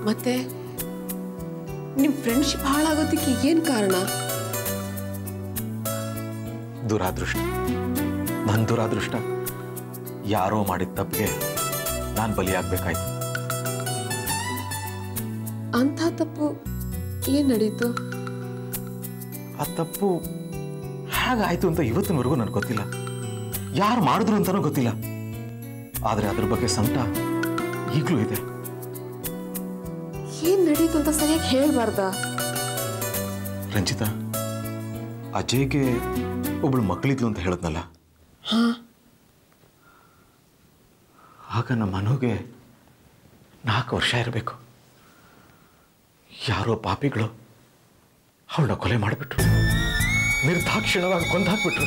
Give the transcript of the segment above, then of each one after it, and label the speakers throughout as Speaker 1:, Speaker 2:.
Speaker 1: ಮತ್ತೆ ನಿಮ್ ಫ್ರೆಂಡ್ಶಿಪ್ ಹಾಳಾಗೋದಕ್ಕೆ ಏನ್ ಕಾರಣ
Speaker 2: ದುರಾದೃಷ್ಟ ನನ್ನ ದುರಾದೃಷ್ಟ ಯಾರೋ ಮಾಡಿದ ತಪ್ಪಿಗೆ ನಾನು ಬಲಿಯಾಗಬೇಕಾಯ್ತು
Speaker 1: ಅಂಥ ತಪ್ಪು ಏನ್ ನಡೀತು
Speaker 2: ಆ ತಪ್ಪು ಹೇಗಾಯ್ತು ಅಂತ ಇವತ್ತಿನವರೆಗೂ ನನಗೆ ಗೊತ್ತಿಲ್ಲ ಯಾರು ಮಾಡಿದ್ರು ಅಂತನೂ ಗೊತ್ತಿಲ್ಲ ಆದರೆ ಅದ್ರ ಬಗ್ಗೆ ಸಂಕಟ ಈಗಲೂ ಇದೆ
Speaker 1: ಏನ್ ನಡೀತು ಅಂತ ಸರಿಯಾಗಿ ಹೇಳ್ಬಾರ್ದಾ
Speaker 2: ರಂಜಿತಾ ಅಜಯ್ಗೆ ಒಬ್ಳು ಮಕ್ಕಳಿದ್ಲು ಅಂತ ಹೇಳಿದ್ನಲ್ಲ
Speaker 1: ಹಾ
Speaker 2: ಆಗ ನಮ್ಮ ಮನುಗೆ ನಾಲ್ಕು ವರ್ಷ ಇರಬೇಕು ಯಾರೋ ಪಾಪಿಗಳು ಅವಳನ್ನ ಕೊಲೆ ಮಾಡಿಬಿಟ್ರು ನಿರ್ದಾಕ್ಷಿಣ್ಯವಾಗಿ ಕೊಂದಾಕ್ಬಿಟ್ರು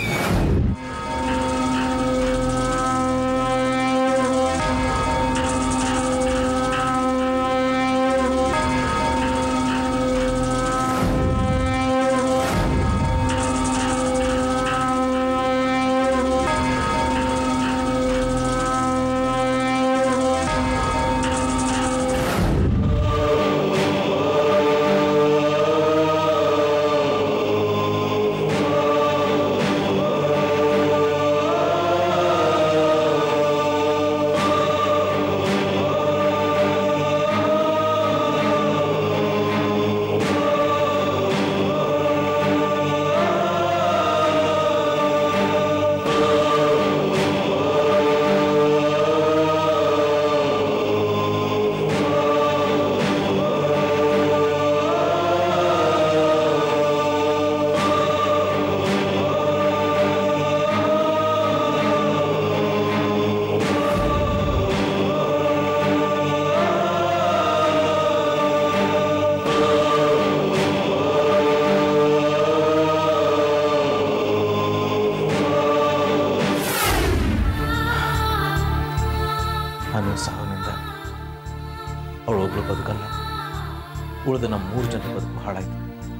Speaker 2: ಅನ್ನೋ ಸಾವಿನಿಂದ ಅವಳೊಬ್ಳು ಬದುಕಲ್ಲ ಉಳಿದ ನಮ್ಮ ಮೂರು ಜನ ಬದುಕು ಹಾಳಾಯ್ತು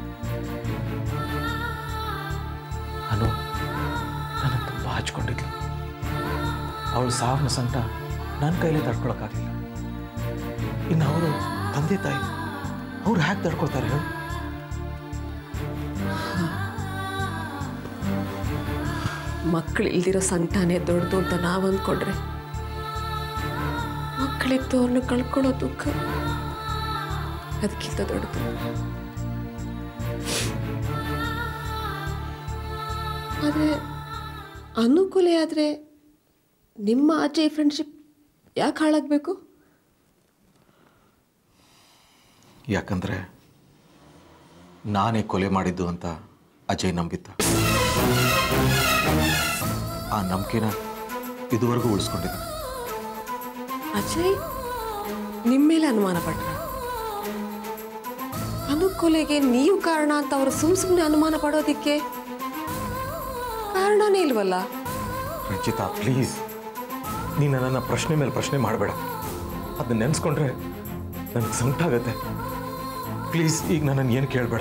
Speaker 2: ಅನು ನನ್ನ ತುಂಬ ಹಚ್ಕೊಂಡಿದ್ಲು ಅವಳು ಸಾವಿನ ಸಂಕಟ ನನ್ನ ಕೈಲೇ ತಡ್ಕೊಳಕ್ಕಾಗಲಿಲ್ಲ ಇನ್ನು ಅವರು ತಂದೆ ತಾಯಿ ಅವ್ರು ಹ್ಯಾಕೆ ತಡ್ಕೊಳ್ತಾರೆ ಹೇಳು
Speaker 1: ಮಕ್ಕಳು ಇಲ್ದಿರೋ ಸಂತಾನೇ ದೊಡ್ಡದು ಅಂತ ನಾವು ಅಂದ್ಕೊಂಡ್ರೆ ಮಕ್ಕಳಿತ್ತು ಅವ್ರನ್ನ ಕಳ್ಕೊಳ್ಳೋ ದುಃಖ ಅದಕ್ಕಿಂತ ದೊಡ್ಡದು ಆದರೆ ಅನುಕೂಲ ಆದರೆ ನಿಮ್ಮ ಆಚೆ ಫ್ರೆಂಡ್ಶಿಪ್ ಯಾಕೆ ಹಾಳಾಗಬೇಕು
Speaker 2: ಯಾಕಂದ್ರೆ ನಾನೇ ಕೊಲೆ ಮಾಡಿದ್ದು ಅಂತ ಅಜಯ್ ನಂಬಿದ್ದ ಆ ನಂಬಿಕೆನ ಇದುವರೆಗೂ ಉಳಿಸ್ಕೊಂಡಿದ್ದ
Speaker 1: ಅಜಯ್ ನಿಮ್ಮ ಮೇಲೆ ಅನುಮಾನ ಪಟ್ರ ಅನುಕೂಲೆಗೆ ನೀವು ಕಾರಣ ಅಂತ ಅವರು ಸುಮ್ ಸುಮ್ಮನೆ ಅನುಮಾನ ಪಡೋದಿಕ್ಕೆ ಕಾರಣನೇ ಇಲ್ವಲ್ಲ
Speaker 2: ರಂಜಿತಾ ಪ್ಲೀಸ್ ನೀನು ನನ್ನನ್ನು ಪ್ರಶ್ನೆ ಮೇಲೆ ಪ್ರಶ್ನೆ ಮಾಡಬೇಡ ಅದನ್ನ ನೆನೆಸ್ಕೊಂಡ್ರೆ ನನಗೆ ಸಂಕಟ ಆಗತ್ತೆ ಪ್ಲೀಸ್ ಈಗ ನನ್ನನ್ನು ಏನು ಕೇಳಬೇಡ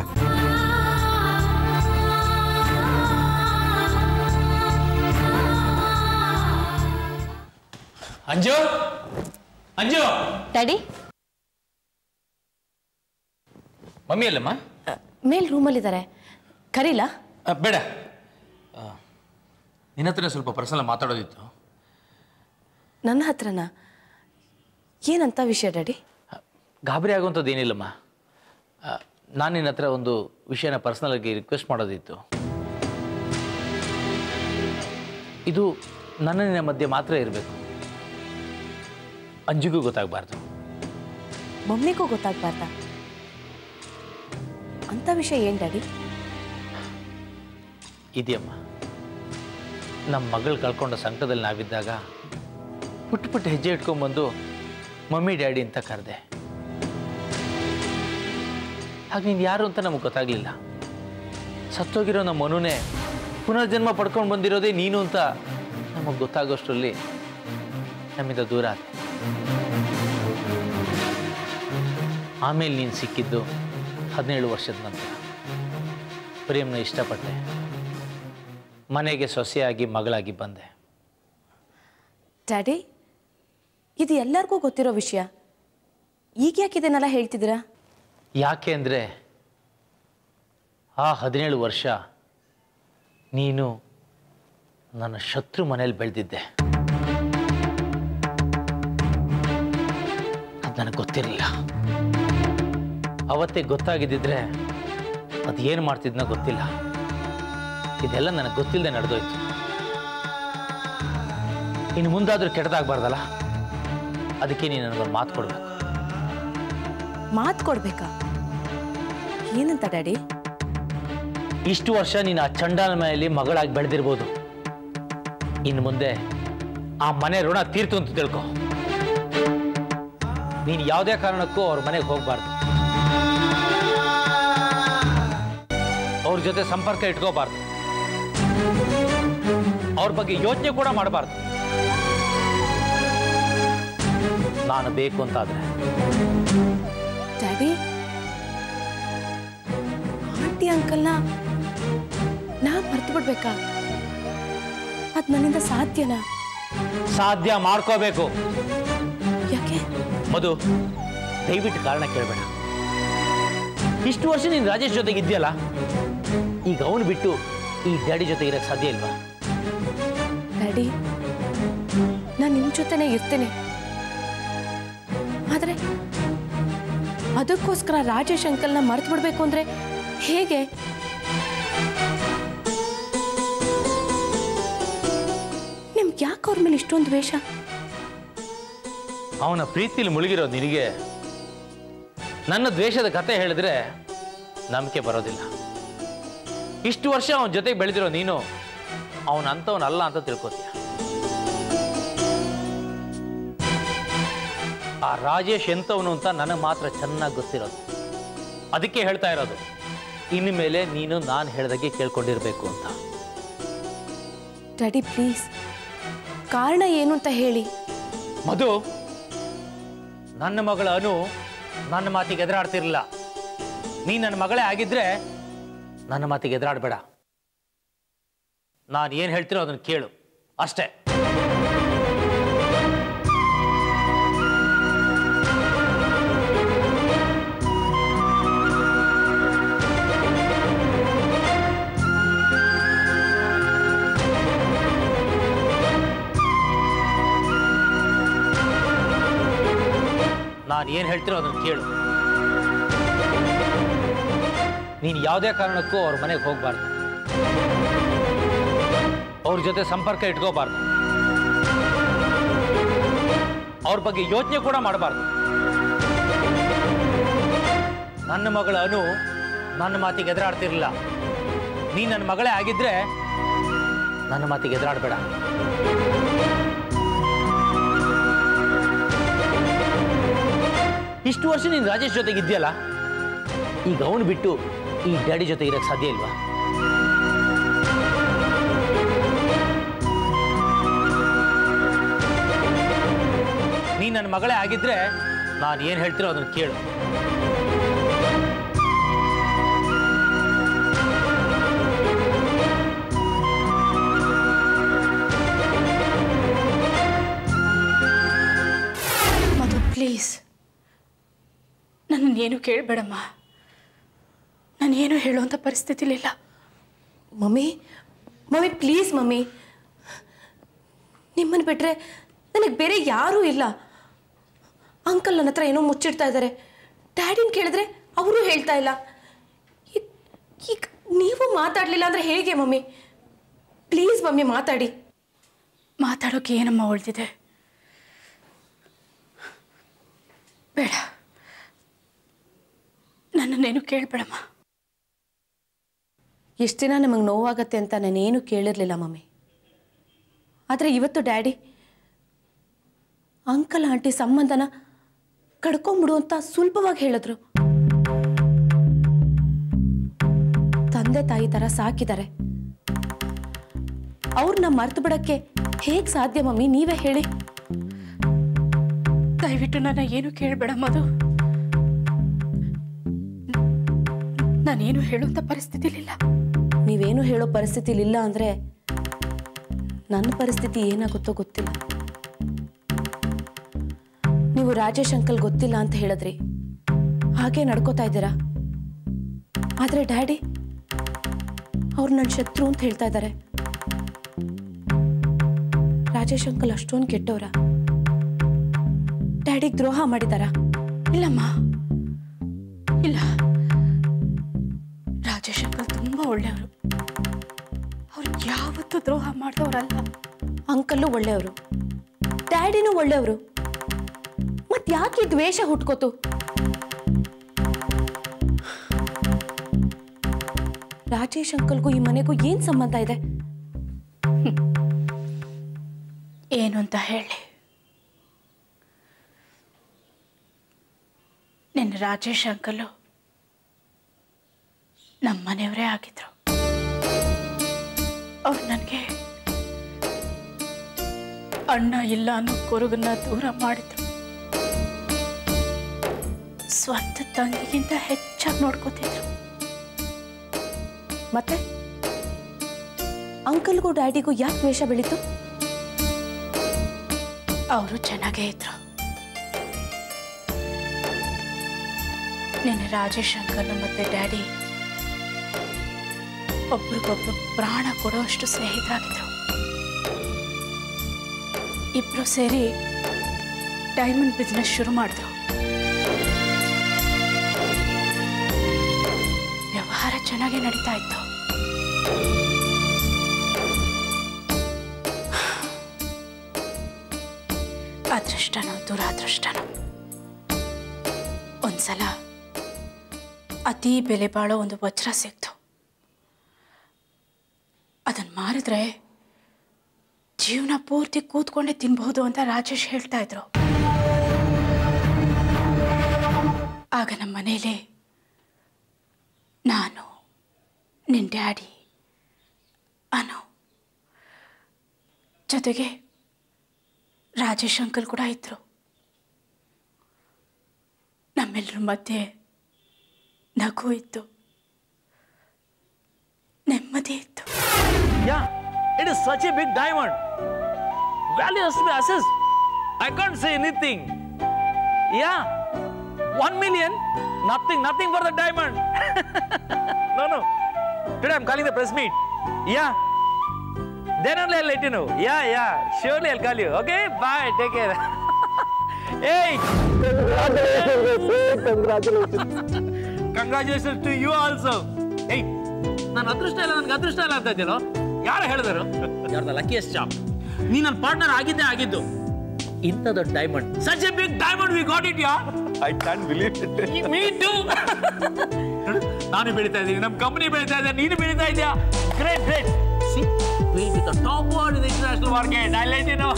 Speaker 3: ಅಂಜು ಅಂಜು
Speaker 4: ಡ್ಯಾಡಿ
Speaker 3: ಮಮ್ಮಿ ಅಲ್ಲಮ್ಮ
Speaker 4: ಮೇಲ್ ರೂಮಲ್ಲಿದ್ದಾರೆ ಕರೀಲಾ
Speaker 3: ಆ, ಬೇಡ ಆ, ನಿನ್ನ ಹತ್ರ ಸ್ವಲ್ಪ ಪರ್ಸನಲ್ ಮಾತಾಡೋದಿತ್ತು
Speaker 4: ನನ್ನ ಹತ್ರನ ಏನಂತ ವಿಷಯ ಡ್ಯಾಡಿ
Speaker 3: ಆ, ಗಾಬರಿ ಆಗುವಂಥದ್ದು ಏನಿಲ್ಲಮ್ಮ ನಾನು ನಿನ್ನ ಹತ್ರ ಒಂದು ವಿಷಯನ ಪರ್ಸನಲಾಗಿ ರಿಕ್ವೆಸ್ಟ್ ಮಾಡೋದಿತ್ತು ಇದು ನನ್ನ ನಿನ್ನ ಮಧ್ಯೆ ಮಾತ್ರ ಇರಬೇಕು ಅಂಜಿಗೂ ಗೊತ್ತಾಗಬಾರ್ದು
Speaker 4: ಮಮ್ಮಿಗೂ ಗೊತ್ತಾಗ್ಬಾರ್ದ ಅಂತ ವಿಷಯ ಏನ್ ಡ್ಯಾಡಿ
Speaker 3: ಇದೆಯಮ್ಮ ನಮ್ಮ ಮಗಳು ಕಳ್ಕೊಂಡ ಸಂಕಟದಲ್ಲಿ ನಾವಿದ್ದಾಗ ಪುಟ್ಟ ಪುಟ್ಟ ಹೆಜ್ಜೆ ಇಟ್ಕೊಂಡ್ಬಂದು ಮಮ್ಮಿ ಡ್ಯಾಡಿ ಅಂತ ಕರೆದೆ ಹಾಗೆ ನೀನು ಯಾರು ಅಂತ ನಮಗೆ ಗೊತ್ತಾಗಲಿಲ್ಲ ಸತ್ತೋಗಿರೋ ನಮ್ಮ ಮನುನೇ ಪುನರ್ಜನ್ಮ ಪಡ್ಕೊಂಡು ಬಂದಿರೋದೇ ನೀನು ಅಂತ ನಮಗೆ ಗೊತ್ತಾಗೋಷ್ಟರಲ್ಲಿ ನಮ್ಮಿಂದ ದೂರ ಆದೆ ಆಮೇಲೆ ನೀನು ಸಿಕ್ಕಿದ್ದು ಹದಿನೇಳು ವರ್ಷದ ನಂತರ ಪ್ರೇಮ್ನ ಇಷ್ಟಪಟ್ಟೆ ಮನೆಗೆ ಸೊಸೆಯಾಗಿ ಮಗಳಾಗಿ ಬಂದೆ
Speaker 4: ಡ್ಯಾಡಿ ಇದು ಎಲ್ಲರಿಗೂ ಗೊತ್ತಿರೋ ವಿಷಯ ಈಗ ಯಾಕೆ ಇದನ್ನೆಲ್ಲ ಹೇಳ್ತಿದ್ದೀರಾ
Speaker 3: ಯಾಕೆ ಅಂದರೆ ಆ ಹದಿನೇಳು ವರ್ಷ ನೀನು ನನ್ನ ಶತ್ರು ಮನೇಲಿ ಬೆಳೆದಿದ್ದೆ ಅದು ನನಗೆ ಗೊತ್ತಿರಲಿಲ್ಲ ಅವತ್ತೇ ಗೊತ್ತಾಗಿದ್ದಿದ್ರೆ ಅದು ಏನು ಮಾಡ್ತಿದ್ನೋ ಗೊತ್ತಿಲ್ಲ ಇದೆಲ್ಲ ನನಗೆ ಗೊತ್ತಿಲ್ಲದೆ ನಡೆದೋಯ್ತು ಇನ್ನು ಮುಂದಾದರೂ ಕೆಟ್ಟದಾಗಬಾರ್ದಲ್ಲ ಅದಕ್ಕೆ ನೀನು ನನಗೊಂದು ಮಾತು ಕೊಡಬೇಕು
Speaker 4: ಮಾತು ಕೊಡ್ಬೇಕಾ ಏನಂತ ಡ್ಯಾಡಿ
Speaker 3: ಇಷ್ಟು ವರ್ಷ ನೀನು ಆ ಚಂಡಾಲ ಮನೆಯಲ್ಲಿ ಮಗಳಾಗಿ ಬೆಳೆದಿರ್ಬೋದು ಇನ್ನು ಮುಂದೆ ಆ ಮನೆ ಋಣ ತೀರ್ತು ಅಂತ ತಿಳ್ಕೊ ನೀನು ಯಾವುದೇ ಕಾರಣಕ್ಕೂ ಅವ್ರ ಮನೆಗೆ ಹೋಗಬಾರ್ದು ಅವ್ರ ಜೊತೆ ಸಂಪರ್ಕ ಇಟ್ಕೋಬಾರ್ದು ಅವ್ರ ಬಗ್ಗೆ ಯೋಚನೆ ಕೂಡ ಮಾಡಬಾರ್ದು ನಾನು ಬೇಕು ಅಂತಾದ್ರೆ
Speaker 4: ಡ್ಯಾಡಿ ಆಂಟಿ ಅಂಕಲ್ನ ನಾ ಮರ್ತು ಬಿಡ್ಬೇಕಾ ಅದು ನನ್ನಿಂದ ಸಾಧ್ಯನಾ
Speaker 3: ಸಾಧ್ಯ ಮಾಡ್ಕೋಬೇಕು
Speaker 4: ಯಾಕೆ
Speaker 3: ಮಧು ದಯವಿಟ್ಟು ಕಾರಣ ಕೇಳಬೇಡ ಇಷ್ಟು ವರ್ಷ ನೀನು ರಾಜೇಶ್ ಜೊತೆಗೆ ಇದೆಯಲ್ಲ ಈಗ ಅವನು ಬಿಟ್ಟು ಈ ಡ್ಯಾಡಿ ಜೊತೆ ಇರಕ್ಕೆ ಸಾಧ್ಯ ಇಲ್ವಾ
Speaker 4: ಡ್ಯಾಡಿ ನಾನು ನಿಮ್ಮ ಜೊತೆನೇ ಇರ್ತೇನೆ ಆದರೆ ಅದಕ್ಕೋಸ್ಕರ ರಾಜೇಶ್ ಅಂಕಲ್ನ ಮರ್ತು ಬಿಡ್ಬೇಕು ಅಂದ್ರೆ ಹೇಗೆ ನಿಮ್ಗೆ ಯಾಕೆ ಅವ್ರ ಮೇಲೆ ಇಷ್ಟೊಂದು ದ್ವೇಷ
Speaker 3: ಅವನ ಪ್ರೀತಿಲಿ ಮುಳುಗಿರೋ ನಿನಗೆ ನನ್ನ ದ್ವೇಷದ ಕತೆ ಹೇಳಿದ್ರೆ ನಂಬಿಕೆ ಬರೋದಿಲ್ಲ ಇಷ್ಟು ವರ್ಷ ಅವನ ಜೊತೆಗೆ ಬೆಳೆದಿರೋ ನೀನು ಅವನ ಅಂಥವನಲ್ಲ ಅಂತ ತಿಳ್ಕೊತೀಯ ಆ ರಾಜೇಶ್ ಎಂಥವನು ಅಂತ ನನಗೆ ಮಾತ್ರ ಚೆನ್ನಾಗಿ ಗೊತ್ತಿರೋದು ಅದಕ್ಕೆ ಹೇಳ್ತಾ ಇರೋದು ಇನ್ನು ಮೇಲೆ ನೀನು ನಾನು ಹೇಳ್ದಾಗೆ ಕೇಳ್ಕೊಂಡಿರ್ಬೇಕು ಅಂತ
Speaker 4: ಡ್ಯಾಡಿ ಪ್ಲೀಸ್ ಕಾರಣ ಏನು ಅಂತ ಹೇಳಿ
Speaker 3: ಮಧು ನನ್ನ ಮಗಳ ಅನು ನನ್ನ ಮಾತಿಗೆ ಎದುರಾಡ್ತಿರ್ಲಿಲ್ಲ ನೀ ನನ್ನ ಮಗಳೇ ಆಗಿದ್ರೆ ನನ್ನ ಮಾತಿಗೆ ಎದುರಾಡಬೇಡ ನಾನು ಏನು ಹೇಳ್ತೀನೋ ಅದನ್ನು ಕೇಳು ಅಷ್ಟೇ ನಾನು ಏನು ಹೇಳ್ತೀನೋ ಅದನ್ನು ಕೇಳು ನೀನು ಯಾವುದೇ ಕಾರಣಕ್ಕೂ ಅವ್ರ ಮನೆಗೆ ಹೋಗಬಾರ್ದು ಅವ್ರ ಜೊತೆ ಸಂಪರ್ಕ ಇಟ್ಕೋಬಾರ್ದು ಅವ್ರ ಬಗ್ಗೆ ಯೋಚನೆ ಕೂಡ ಮಾಡಬಾರ್ದು ನನ್ನ ಮಗಳ ಅನು ನನ್ನ ಮಾತಿಗೆ ಎದುರಾಡ್ತಿರ್ಲಿಲ್ಲ ನೀ ನನ್ನ ಮಗಳೇ ಆಗಿದ್ರೆ ನನ್ನ ಮಾತಿಗೆ ಎದುರಾಡಬೇಡ ಇಷ್ಟು ವರ್ಷ ನೀನು ರಾಜೇಶ್ ಜೊತೆಗೆ ಇದೆಯಲ್ಲ ಈಗ ಅವನು ಬಿಟ್ಟು ಈ ಡ್ಯಾಡಿ ಜೊತೆ ಇರಕ್ಕೆ ಸಾಧ್ಯ ಇಲ್ವಾ ನೀ ನನ್ನ ಮಗಳೇ ಆಗಿದ್ರೆ ನಾನು ಏನು ಹೇಳ್ತೀರೋ ಅದನ್ನು ಕೇಳು
Speaker 5: ಮಧು ಪ್ಲೀಸ್ ನನ್ನನ್ನೇನು ಕೇಳಬೇಡಮ್ಮ ನಾನೇನು ಹೇಳುವಂಥ ಪರಿಸ್ಥಿತಿಲಿಲ್ಲ
Speaker 4: ಮಮ್ಮಿ ಮಮ್ಮಿ ಪ್ಲೀಸ್ ಮಮ್ಮಿ ನಿಮ್ಮನ್ನು ಬಿಟ್ಟರೆ ನನಗೆ ಬೇರೆ ಯಾರೂ ಇಲ್ಲ ಅಂಕಲ್ ನನ್ನ ಹತ್ರ ಏನೋ ಮುಚ್ಚಿಡ್ತಾ ಇದ್ದಾರೆ ಡ್ಯಾಡಿನ ಕೇಳಿದ್ರೆ ಅವರು ಹೇಳ್ತಾ ಇಲ್ಲ ಇದ್- ಈಗ ನೀವು ಮಾತಾಡಲಿಲ್ಲ ಅಂದರೆ ಹೇಗೆ ಮಮ್ಮಿ ಪ್ಲೀಸ್ ಮಮ್ಮಿ ಮಾತಾಡಿ
Speaker 5: ಮಾತಾಡೋಕೆ ಏನಮ್ಮ ಉಳಿದಿದೆ ಬೇಡ ನನ್ನನ್ನೇನು ಕೇಳಬೇಡಮ್ಮ
Speaker 4: ಎಷ್ಟು ದಿನ ನಿಮಗೆ ನೋವಾಗತ್ತೆ ಅಂತ ನಾನೇನು ಕೇಳಿರಲಿಲ್ಲ ಮಮ್ಮಿ ಆದರೆ ಇವತ್ತು ಡ್ಯಾಡಿ ಅಂಕಲ್ ಆಂಟಿ ಸಂಬಂಧನ ಕಡ್ಕೊಂಬಿಡು ಅಂತ ಸುಲಭವಾಗಿ ಹೇಳಿದ್ರು ತಂದೆ ತಾಯಿ ಥರ ಸಾಕಿದ್ದಾರೆ ಅವ್ರನ್ನ ಮರ್ತು ಬಿಡಕ್ಕೆ ಹೇಗೆ ಸಾಧ್ಯ ಮಮ್ಮಿ ನೀವೇ ಹೇಳಿ
Speaker 5: ದಯವಿಟ್ಟು ನನ್ನ ಏನು ಕೇಳಬೇಡ ಮಧು ನಾನೇನು ಹೇಳುವಂಥ ಪರಿಸ್ಥಿತಿಲಿಲ್ಲ
Speaker 4: ನೀವೇನು ಹೇಳೋ ಪರಿಸ್ಥಿತಿಲಿಲ್ಲ ಅಂದರೆ ನನ್ನ ಪರಿಸ್ಥಿತಿ ಏನಾಗುತ್ತೋ ಗೊತ್ತಿಲ್ಲ ನೀವು ನೀವು ರಾಜೇಶ್ ಅಂಕಲ್ ಗೊತ್ತಿಲ್ಲ ಅಂತ ಹೇಳಿದ್ರಿ ಹಾಗೆ ನಡ್ಕೋತಾ ಇದ್ದೀರಾ ಆದ್ರೆ ಡ್ಯಾಡಿ ಅವ್ರು ನನ್ನ ಶತ್ರು ಅಂತ ಹೇಳ್ತಾ ಇದ್ದಾರೆ ರಾಜೇಶ್ ಅಂಕಲ್ ಅಷ್ಟೊಂದು ಕೆಟ್ಟವ್ರ ಡ್ಯಾಡಿಗೆ ದ್ರೋಹ ಮಾಡಿದಾರಾ
Speaker 5: ಇಲ್ಲಮ್ಮ ಇಲ್ಲ ರಾಜೇಶ್ ಅಂಕಲ್ ತುಂಬ ಒಳ್ಳೆಯವರು ಅವ್ರು ಯಾವತ್ತೂ ದ್ರೋಹ ಮಾಡಿದವರಲ್ಲ
Speaker 4: ಅಂಕಲ್ಲು ಒಳ್ಳೆಯವರು ಡ್ಯಾಡಿನೂ ಒಳ್ಳೆಯವರು ಮತ್ ಯಾಕೆ ಈ ದ್ವೇಷ ಹುಟ್ಕೋತು ರಾಜೇಶ್ ಅಂಕಲ್ಗೂ ಈ ಮನೆಗೂ ಏನ್ ಸಂಬಂಧ ಇದೆ
Speaker 5: ಏನು ಅಂತ ಹೇಳಿ ನಿನ್ನ ರಾಜೇಶ್ ಅಂಕಲು ನಮ್ಮ ಮನೆಯವರೇ ಆಗಿದ್ರು ಅವ್ರು ನನಗೆ ಅಣ್ಣ ಇಲ್ಲ ಅನ್ನೋ ಕೊರಗನ್ನ ದೂರ ಮಾಡಿದ್ರು ಸ್ವಂತ ತಂಗಿಗಿಂತ ಹೆಚ್ಚಾಗಿ ನೋಡ್ಕೋತಿದ್ರು
Speaker 4: ಮತ್ತೆ ಅಂಕಲ್ಗೂ ಡ್ಯಾಡಿಗೂ ಯಾಕೆ ದ್ವೇಷ ಬೆಳೀತು
Speaker 5: ಅವರು ಚೆನ್ನಾಗೇ ಇದ್ರು ನಿನ್ನೆ ರಾಜೇಶ್ ಅಂಕಲ್ ಮತ್ತೆ ಡ್ಯಾಡಿ ಒಬ್ರಿಗೊಬ್ರು ಪ್ರಾಣ ಕೊಡೋಷ್ಟು ಸ್ನೇಹಿತರಾಗಿದ್ರು ಇಬ್ರು ಸೇರಿ ಡೈಮಂಡ್ ಬಿಸ್ನೆಸ್ ಶುರು ಮಾಡಿದ್ರು ವ್ಯವಹಾರ ಚೆನ್ನಾಗಿ ನಡೀತಾ ಇತ್ತು ಅದೃಷ್ಟನೋ ದುರಾದೃಷ್ಟನೋ ಒಂದ್ಸಲ ಅತಿ ಬೆಲೆ ಬಾಳೋ ಒಂದು ವಜ್ರ ಸಿಕ್ತು ಅದನ್ನು ಮಾರಿದ್ರೆ ಜೀವನ ಪೂರ್ತಿ ಕೂತ್ಕೊಂಡೇ ತಿನ್ಬಹುದು ಅಂತ ರಾಜೇಶ್ ಹೇಳ್ತಾ ಇದ್ರು ಆಗ ನಮ್ಮ ಮನೇಲಿ ನಾನು ನಿನ್ನ ಡ್ಯಾಡಿ ಅನು ಜೊತೆಗೆ ರಾಜೇಶ್ ಅಂಕಲ್ ಕೂಡ ಇದ್ರು ನಮ್ಮೆಲ್ಲರ ಮಧ್ಯೆ ನಗು ಇತ್ತು ನೆಮ್ಮದಿ ಇತ್ತು
Speaker 3: Yeah, it is such a big diamond. Value has to be assessed. I can't say anything. Yeah, one million, nothing, nothing for the diamond. no, no. Today I'm calling the press meet. Yeah. Then only I'll let you know. Yeah, yeah. Surely I'll call you. Okay? Bye. Take care. hey! Congratulations to you also ಏಯ್ ನಾನು ಅದೃಷ್ಟ ಇಲ್ಲ ನನ್ಗೆ ಅದೃಷ್ಟ ಇಲ್ಲ ಅಂತ ಇದ್ದೀನೋ ಯಾರು ಹೇಳಿದರು ಯಾರ್ದ ಲಕ್ಕಿಯಸ್ಟ್ ಜಾಬ್ ನೀ ನನ್ನ ಪಾರ್ಟ್ನರ್ ಆಗಿದ್ದೇ ಆಗಿದ್ದು ಇಂಥ ದೊಡ್ಡ diamond such a big diamond we got it yeah
Speaker 2: I can believe it
Speaker 3: me too ನಾನು ಬೆಳೀತಾ ಇದ್ದೀನಿ ನಮ್ಮ ಕಂಪನಿ ಬೆಳೀತಾ ಇದೆ ನೀನು ಬೆಳೀತಾ ಇದೆಯಾ great great see we with top word in international market I light you know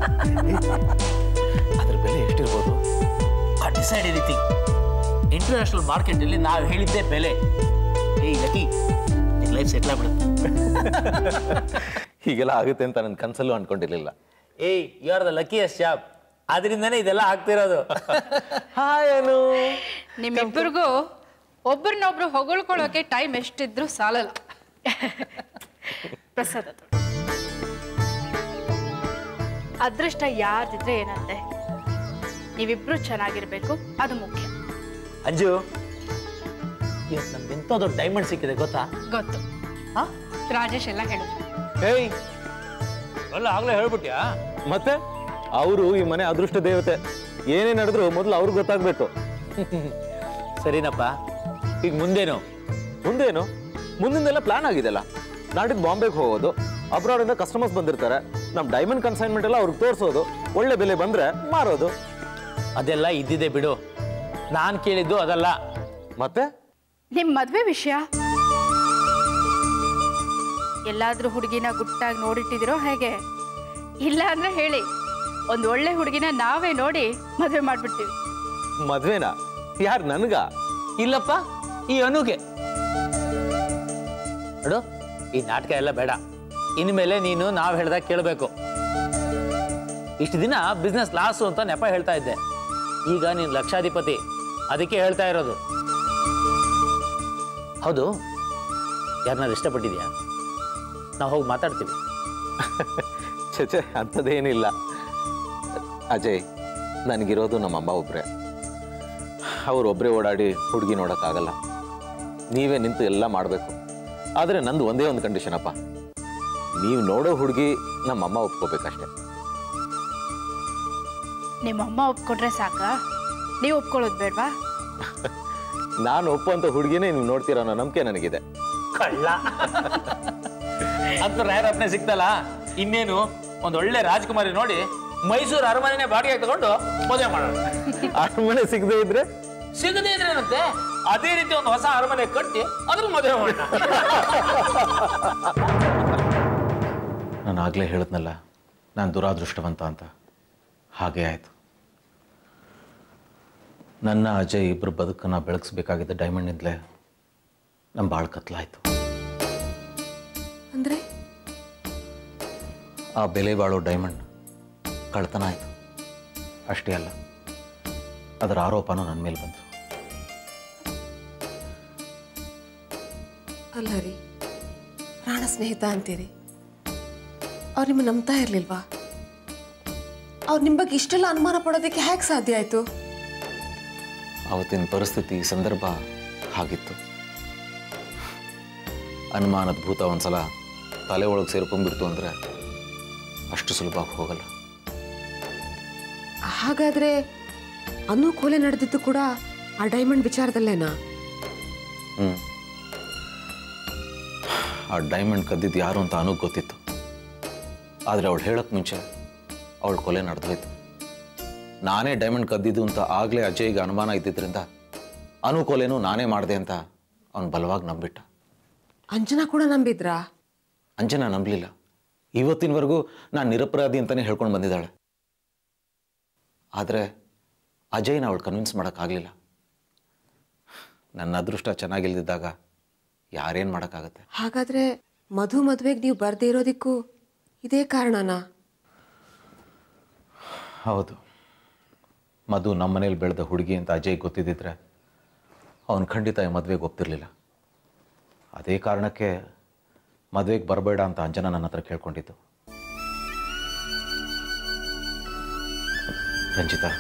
Speaker 3: ಅದ್ರ ಬೆಲೆ ಎಷ್ಟಿರ್ಬೋದು ಆ ಡಿಸೈಡ್ ಎನಿಥಿಂಗ್ ಇಂಟರ್ನ್ಯಾಷನಲ್ ಮಾರ್ಕೆಟಲ್ಲಿ ನಾವು ಹೇಳಿದ್ದೇ ಬೆಲೆ ಏಯ್ ಲಕ್ಕಿ ನಿನ್ನ ಲೈಫ್ ಸೆಟ್ಲ್ ಆಗ್ಬಿಡುತ್ತೆ
Speaker 2: ಹೀಗೆಲ್ಲ ಆಗುತ್ತೆ ಅಂತ ನನ್ನ ಕನಸಲ್ಲೂ ಅನ್ಕೊಂಡಿರ್ಲಿಲ್ಲ
Speaker 3: ಏಯ್ you are the luckiest shop ಅದರಿಂದನೇ ಇದೆಲ್ಲ ಆಗ್ತಿರೋದು
Speaker 2: ಹಾಯ್ ಅನು
Speaker 6: ನಿಮ್ಮಿಬ್ಬರಿಗೂ ಒಬ್ರನ್ನೊಬ್ರು ಹೊಗಳ್ಕೊಳ್ಳೋಕೆ ಟೈಮ್ ಎಷ್ಟಿದ್ರು ಸಾಲಲ್ಲ ಪ್ರಸಾದ ತೊಗೊಳ್ಳಿ. ಅದೃಷ್ಟ ಯಾರ್ದಿದ್ರೆ ಏನಂತೆ ನೀವಿಬ್ರು ಚೆನ್ನಾಗಿರ್ಬೇಕು ಅದು ಮುಖ್ಯ
Speaker 3: ಅಂಜು ಇವತ್ತು ನಮ್ಗೆ ಎಂಥ ದೊಡ್ಡ ಡೈಮಂಡ್ ಸಿಕ್ಕಿದೆ ಗೊತ್ತಾ
Speaker 6: ಗೊತ್ತು
Speaker 3: ಹಾ
Speaker 6: ರಾಜೇಶ್ ಎಲ್ಲ ಹೇಳಿದ್ರು
Speaker 2: ಏಯ್
Speaker 3: ಅಲ್ಲ ಆಗ್ಲೇ ಹೇಳ್ಬಿಟ್ಯಾ
Speaker 2: ಮತ್ತೆ ಅವರು ಈ ಮನೆ ಅದೃಷ್ಟ ದೇವತೆ ಏನೇ ನಡೆದ್ರು ಮೊದಲು ಅವ್ರಿಗೆ ಗೊತ್ತಾಗ್ಬೇಕು
Speaker 3: ಸರಿನಪ್ಪ ಈಗ ಮುಂದೇನು
Speaker 2: ಮುಂದೇನು ಮುಂದಿಂದೆಲ್ಲ ಪ್ಲಾನ್ ಆಗಿದೆಲ್ಲ ನಾಡಿದ್ದು ಬಾಂಬೆಗೆ ಹೋಗೋದು ಅಬ್ರಾಡಿಂದ ಕಸ್ಟಮರ್ಸ್ ಬಂದಿರ್ತಾರೆ ನಮ್ಮ ಡೈಮಂಡ್ ಕನ್ಸೈನ್ಮೆಂಟ್ ಎಲ್ಲ ಅವ್ರಿಗೆ ತೋರಿಸೋದು ಒಳ್ಳೆ ಬೆಲೆ ಬಂದ್ರೆ ಮಾರೋದು
Speaker 3: ಅದೆಲ್ಲ ಇದ್ದಿದೆ ಬಿಡು ನಾನು ಕೇಳಿದ್ದು ಅದಲ್ಲ
Speaker 2: ಮತ್ತೆ
Speaker 6: ನಿಮ್ ಮದ್ವೆ ವಿಷಯ ಎಲ್ಲಾದ್ರೂ ಹುಡುಗಿನ ಗುಟ್ಟಾಗಿ ನೋಡಿಟ್ಟಿದಿರೋ ಹೇಗೆ ಇಲ್ಲ ಅಂದ್ರೆ ಹೇಳಿ ಒಂದ್ ಒಳ್ಳೆ ಹುಡುಗಿನ ನಾವೇ ನೋಡಿ ಮದ್ವೆ ಮಾಡ್ಬಿಡ್ತೀವಿ
Speaker 2: ಮದ್ವೆನಾ ಯಾರು ನನ್ಗ
Speaker 3: ಇಲ್ಲಪ್ಪ ಈ ಅನುಗೆ ನೋಡು ಈ ನಾಟಕ ಎಲ್ಲ ಬೇಡ ಇನ್ಮೇಲೆ ನೀನು ನಾವು ಹೇಳ್ದಾಗ ಕೇಳಬೇಕು ಇಷ್ಟು ದಿನ ಬಿಸ್ನೆಸ್ ಲಾಸು ಅಂತ ನೆಪ ಹೇಳ್ತಾ ಇದ್ದೆ ಈಗ ನೀನು ಲಕ್ಷಾಧಿಪತಿ ಅದಕ್ಕೆ ಹೇಳ್ತಾ ಇರೋದು ಹೌದು ಯಾರನ್ನಾರು ಇಷ್ಟಪಟ್ಟಿದ್ಯಾ ನಾವು ಹೋಗಿ ಮಾತಾಡ್ತೀವಿ
Speaker 2: ಛೆ ಛೆ ಅಂಥದ್ದೇನಿಲ್ಲ ಅಜಯ್ ನನಗಿರೋದು ನಮ್ಮ ಅಮ್ಮ ಒಬ್ಬರೇ ಅವ್ರು ಒಬ್ಬರೇ ಓಡಾಡಿ ಹುಡುಗಿ ನೋಡೋಕ್ಕಾಗಲ್ಲ ನೀವೇ ನಿಂತು ಎಲ್ಲ ಮಾಡಬೇಕು ಆದರೆ ನಂದು ಒಂದೇ ಒಂದು ಕಂಡೀಷನ್ ಅಪ್ಪ ನೀವು ನೋಡೋ ಹುಡುಗಿ ನಮ್ಮ ಅಮ್ಮ ಒಪ್ಕೋಬೇಕಷ್ಟೆ
Speaker 6: ನಿಮ್ಮ ಅಮ್ಮ ಒಪ್ಕೊಂಡ್ರೆ ಸಾಕಾ ನೀವು ಒಪ್ಕೊಳ್ಳೋದು ಬೇಡವಾ
Speaker 2: ನಾನು ಒಪ್ಪುವಂಥ ಹುಡುಗಿನೇ ನೀವು ನೋಡ್ತೀರೋ ಅನ್ನೋ ನಂಬಿಕೆ ನನಗಿದೆ
Speaker 3: ಕಳ್ಳ ಅಂತ ರಾಯರತ್ನ ಸಿಕ್ತಲ್ಲ ಇನ್ನೇನು ಒಂದ್ ಒಳ್ಳೆ ರಾಜ್ಕುಮಾರಿ ನೋಡಿ ಮೈಸೂರು ಅರಮನೆನೇ ಬಾಡಿಗೆ ತಗೊಂಡು ಮದುವೆ ಮಾಡೋಣ
Speaker 2: ಅರಮನೆ ಸಿಗದೆ ಇದ್ರೆ
Speaker 3: ಸಿಗದೇ ಇದ್ರೇನಂತೆ ಅದೇ ರೀತಿ ಒಂದು ಹೊಸ ಅರಮನೆ ಕಟ್ಟಿ ಅದ್ರ ಮದುವೆ ಮಾಡೋಣ
Speaker 2: ನಾನು ಆಗಲೇ ಹೇಳಿದ್ನಲ್ಲ ನಾನು ದುರಾದೃಷ್ಟವಂತ ಅಂತ ಹಾಗೇ ಆಯಿತು ನನ್ನ ಅಜಯ್ ಇಬ್ಬರು ಬದುಕನ್ನು ಬೆಳಗಿಸ್ಬೇಕಾಗಿದ್ದ ಡೈಮಂಡ್ನಿಂದಲೇ ನಮ್ಮ ಭಾಳ ಕತ್ಲಾಯಿತು
Speaker 1: ಅಂದ್ರೆ
Speaker 2: ಆ ಬೆಲೆ ಬಾಳೋ ಡೈಮಂಡ್ ಕಳ್ತನ ಆಯಿತು ಅಷ್ಟೇ ಅಲ್ಲ ಅದರ ಆರೋಪನೂ ನನ್ನ ಮೇಲೆ ಬಂತು
Speaker 1: ಅಲ್ಲ ರೀ ಪ್ರಾಣ ಸ್ನೇಹಿತ ಅಂತೀರಿ ಅವ್ರು ನಿಮ್ಮ ನಂಬ್ತಾ ಇರ್ಲಿಲ್ವಾ ಅವ್ರು ನಿಮ್ಮ ಬಗ್ಗೆ ಇಷ್ಟೆಲ್ಲ ಅನುಮಾನ ಪಡೋದಕ್ಕೆ ಹೇಗೆ ಸಾಧ್ಯ ಆಯ್ತು
Speaker 2: ಅವತ್ತಿನ ಪರಿಸ್ಥಿತಿ ಸಂದರ್ಭ ಹಾಗಿತ್ತು ಅನುಮಾನದ ಭೂತ ಒಂದ್ಸಲ ತಲೆ ಒಳಗೆ ಸೇರ್ಕೊಂಡ್ಬಿಡ್ತು ಅಂದರೆ ಅಷ್ಟು ಸುಲಭವಾಗಿ ಹೋಗಲ್ಲ
Speaker 1: ಹಾಗಾದ್ರೆ ಅನು ಕೊಲೆ ನಡೆದಿದ್ದು ಕೂಡ ಆ ಡೈಮಂಡ್ ವಿಚಾರದಲ್ಲೇನಾ
Speaker 2: ಹ್ಞೂ ಆ ಡೈಮಂಡ್ ಕದ್ದಿದ್ದು ಯಾರು ಅಂತ ಅನುಗ್ ಗೊತ್ತಿತ್ತು ಆದರೆ ಅವಳು ಹೇಳೋಕ್ಕೆ ಮುಂಚೆ ಅವಳ ಕೊಲೆ ನಡೆದೋಯ್ತು ನಾನೇ ಡೈಮಂಡ್ ಕದ್ದಿದ್ದು ಅಂತ ಆಗಲೇ ಅಜಯ್ಗೆ ಅನುಮಾನ ಇದ್ದಿದ್ದರಿಂದ ಅನು ಕೊಲೆನೂ ನಾನೇ ಮಾಡಿದೆ ಅಂತ ಅವನು ಬಲವಾಗಿ ನಂಬಿಟ್ಟ
Speaker 1: ಅಂಜನಾ ಕೂಡ ನಂಬಿದ್ರಾ
Speaker 2: ಅಂಜನಾ ನಂಬಲಿಲ್ಲ ಇವತ್ತಿನವರೆಗೂ ನಾನು ನಿರಪರಾಧಿ ಅಂತಲೇ ಹೇಳ್ಕೊಂಡು ಬಂದಿದ್ದಾಳೆ ಆದರೆ ಅಜಯ್ನ ಅವಳು ಕನ್ವಿನ್ಸ್ ಮಾಡೋಕ್ಕಾಗಲಿಲ್ಲ ನನ್ನ ಅದೃಷ್ಟ ಚೆನ್ನಾಗಿಲ್ದಿದ್ದಾಗ ಯಾರೇನು ಮಾಡೋಕ್ಕಾಗತ್ತೆ
Speaker 1: ಹಾಗಾದ್ರೆ ಮಧು ಮದುವೆಗೆ ನೀವು ಬರ್ದೇ ಇರೋದಕ್ಕೂ ಇದೇ ಕಾರಣನಾ
Speaker 2: ಹೌದು ಮಧು ನಮ್ಮ ಮನೇಲಿ ಬೆಳೆದ ಹುಡುಗಿ ಅಂತ ಅಜಯ್ ಗೊತ್ತಿದ್ದಿದ್ರೆ ಅವನು ಖಂಡಿತ ಈ ಮದುವೆಗೆ ಒಪ್ತಿರ್ಲಿಲ್ಲ ಅದೇ ಕಾರಣಕ್ಕೆ ಮದುವೆಗೆ ಬರಬೇಡ ಅಂತ ಅಂಜನಾ ನನ್ನ ಹತ್ರ ಕೇಳ್ಕೊಂಡಿದ್ದು ರಂಜಿತಾ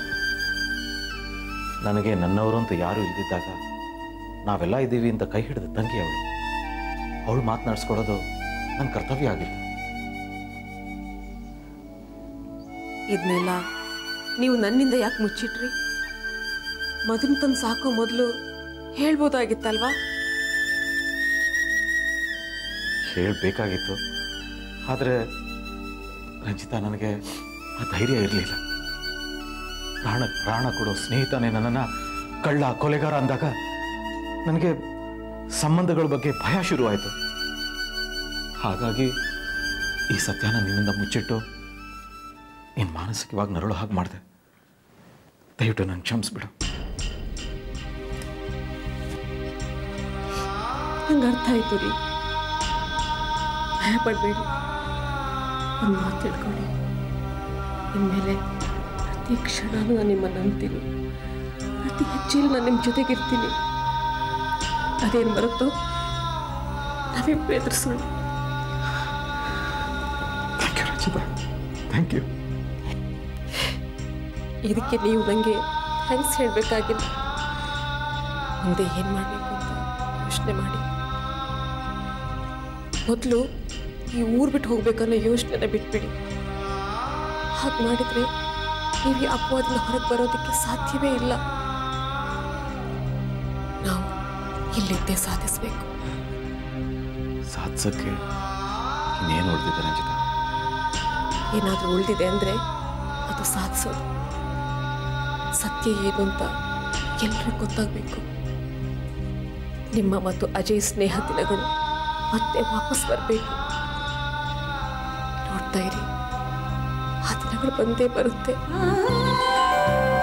Speaker 2: ನನಗೆ ನನ್ನವರು ಅಂತ ಯಾರೂ ಇಲ್ದಿದ್ದಾಗ ನಾವೆಲ್ಲ ಇದ್ದೀವಿ ಅಂತ ಕೈ ಹಿಡಿದ ತಂಗಿ ಅವಳು ಅವಳು ಮಾತನಾಡಿಸ್ಕೊಡೋದು ನನ್ನ ಕರ್ತವ್ಯ ಆಗಿಲ್ಲ
Speaker 1: ಇದನ್ನೆಲ್ಲ ನೀವು ನನ್ನಿಂದ ಯಾಕೆ ಮುಚ್ಚಿಟ್ರಿ ಮದನ್ ತಂದು ಸಾಕೋ ಮೊದಲು ಹೇಳ್ಬೋದಾಗಿತ್ತಲ್ವಾ
Speaker 2: ಹೇಳಬೇಕಾಗಿತ್ತು ಆದರೆ ರಂಜಿತಾ ನನಗೆ ಆ ಧೈರ್ಯ ಇರಲಿಲ್ಲ ಪ್ರಾಣ ಪ್ರಾಣ ಕೊಡೋ ಸ್ನೇಹಿತನೇ ನನ್ನನ್ನು ಕಳ್ಳ ಕೊಲೆಗಾರ ಅಂದಾಗ ನನಗೆ ಸಂಬಂಧಗಳ ಬಗ್ಗೆ ಭಯ ಶುರುವಾಯಿತು ಹಾಗಾಗಿ ಈ ಸತ್ಯನ ನಿನ್ನಿಂದ ಮುಚ್ಚಿಟ್ಟು ನೀನು ಮಾನಸಿಕವಾಗಿ ನರಳು ಹಾಗೆ ಮಾಡಿದೆ ದಯವಿಟ್ಟು ನನ್ನ ಕ್ಷಮಿಸ್ಬಿಡು
Speaker 1: ನಂಗೆ ಅರ್ಥ ಆಯ್ತು ರೀ ಭಯ ಪಡಬೇಡಿ ಒಂದು ಮಾತು ತಿಳ್ಕೊಳ್ಳಿ ಇನ್ಮೇಲೆ ಪ್ರತಿ ಕ್ಷಣನೂ ನಾನು ನಿಮ್ಮನ್ನು ನಂಬ್ತೀನಿ ಪ್ರತಿ ಹೆಜ್ಜೆಯಲ್ಲಿ ನಾನು ನಿಮ್ಮ ಜೊತೆಗಿರ್ತೀನಿ ಅದೇನು ಬರುತ್ತೋ ನಾವಿಬ್ಬರು ಎದುರಿಸೋಣ
Speaker 2: thank you Ranjitha thank you
Speaker 1: ಇದಕ್ಕೆ ನೀವು ನನಗೆ ಥ್ಯಾಂಕ್ಸ್ ಹೇಳಬೇಕಾಗಿಲ್ಲ ಮುಂದೆ ಏನು ಮಾಡಬೇಕು ಅಂತ ಯೋಚನೆ ಮಾಡಿ ಮೊದಲು ಈ ಊರು ಬಿಟ್ಟು ಹೋಗ್ಬೇಕನ್ನೋ ಯೋಚನೆನ ಬಿಟ್ಬಿಡಿ ಹಾಗೆ ಮಾಡಿದರೆ ನೀವು ಈ ಅಪವಾದದಿಂದ ಹೊರಗೆ ಬರೋದಕ್ಕೆ ಸಾಧ್ಯವೇ ಇಲ್ಲ ನಾವು ಇಲ್ಲಿದ್ದೇ ಸಾಧಿಸಬೇಕು
Speaker 2: ಸಾಧಿಸೋಕ್ಕೆ ಇನ್ನೇನು ಉಳಿದಿದೆ ರಂಜಿತಾ
Speaker 1: ಏನಾದರೂ ಉಳಿದಿದೆ ಅಂದರೆ ಅದು ಸಾಧಿಸೋದು ಸತ್ಯ ಏನು ಅಂತ ಎಲ್ಲರೂ ಗೊತ್ತಾಗಬೇಕು ನಿಮ್ಮ ಮತ್ತು ಅಜಯ್ ಸ್ನೇಹ ದಿನಗಳು ಮತ್ತೆ ವಾಪಸ್ ಬರಬೇಕು ನೋಡ್ತಾ ಇರಿ ಆ ದಿನಗಳು ಬಂದೇ ಬರುತ್ತೆ